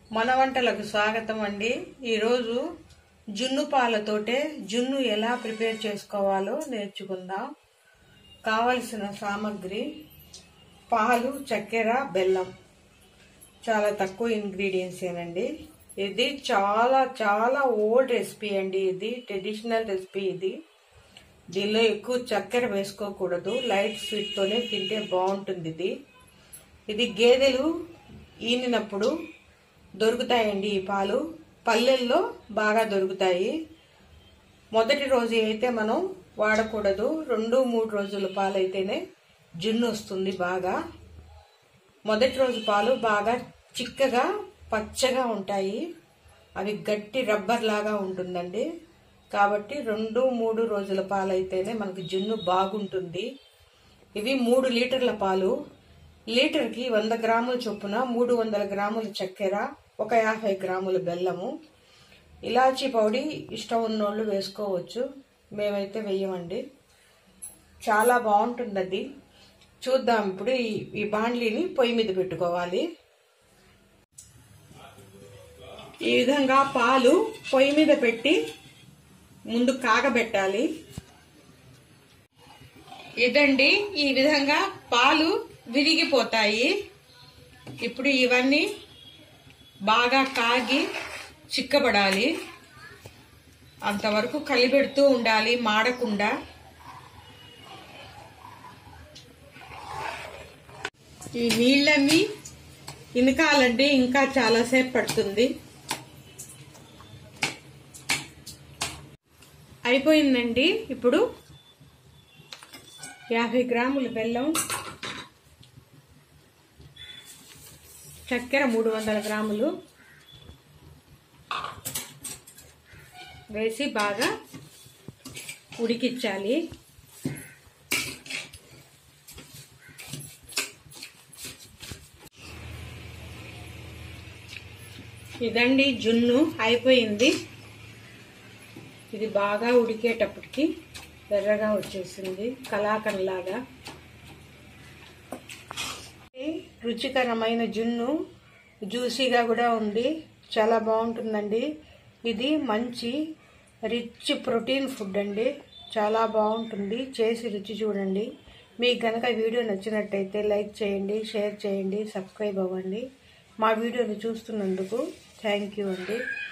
మన వంటలకు స్వాగతం అండి ఈరోజు జున్ను పాలతోటే జున్ను ఎలా ప్రిపేర్ చేసుకోవాలో నేర్చుకుందాం కావలసిన సామాగ్రి పాలు చక్కెర బెల్లం చాలా తక్కువ ఇంగ్రీడియంట్స్ ఏనండి ఇది చాలా చాలా ఓల్డ్ రెసిపీ అండి ఇది ట్రెడిషనల్ రెసిపీ ఇది దీనిలో ఎక్కువ చక్కెర వేసుకోకూడదు లైట్ స్వీట్తోనే తింటే బాగుంటుంది ఇది ఇది గేదెలు ఈనినప్పుడు దొరుకుతాయండి ఈ పాలు పల్లెల్లో బాగా దొరుకుతాయి మొదటి రోజు అయితే మనం వాడకూడదు రెండు మూడు రోజుల పాలు అయితేనే జున్ను వస్తుంది బాగా మొదటి రోజు పాలు బాగా చిక్కగా పచ్చగా ఉంటాయి అవి గట్టి రబ్బర్ లాగా ఉంటుందండి కాబట్టి రెండు మూడు రోజుల పాలు అయితేనే మనకి జున్ను బాగుంటుంది ఇవి మూడు లీటర్ల పాలు లీటర్కి వంద గ్రాముల చొప్పున మూడు వందల గ్రాముల చక్కెర ఒక యాభై గ్రాముల బెల్లము ఇలాచీ పౌడి ఇష్టం ఉన్నోళ్ళు వేసుకోవచ్చు మేమైతే వెయ్యమండి చాలా బాగుంటుంది అది చూద్దాం ఇప్పుడు ఈ ఈ బాండ్లీని పొయ్యి మీద పెట్టుకోవాలి ఈ విధంగా పాలు పొయ్యి మీద పెట్టి ముందు కాగబెట్టాలి ఇదండి ఈ విధంగా పాలు విరిగిపోతాయి ఇప్పుడు ఇవన్నీ బాగా కాగి చిక్కబడాలి అంతవరకు కలిపెడుతూ ఉండాలి మాడకుండా ఈ నీళ్ళన్నీ ఇనకాలంటే ఇంకా చాలాసేపు పడుతుంది అయిపోయిందండి ఇప్పుడు యాభై గ్రాముల బెల్లం చక్కెర మూడు వందల గ్రాములు వేసి బాగా ఉడికించాలి ఇదండి జున్ను అయిపోయింది ఇది బాగా ఉడికేటప్పటికి ఎర్రగా వచ్చేసింది కలాకంలాగా రుచికరమైన జున్ను జ్యూసీగా కూడా ఉంది చాలా బాగుంటుందండి ఇది మంచి రిచ్ ప్రోటీన్ ఫుడ్ అండి చాలా బాగుంటుంది చేసి రుచి చూడండి మీకు గనక వీడియో నచ్చినట్టయితే లైక్ చేయండి షేర్ చేయండి సబ్స్క్రైబ్ అవ్వండి మా వీడియోని చూస్తున్నందుకు థ్యాంక్ యూ అండి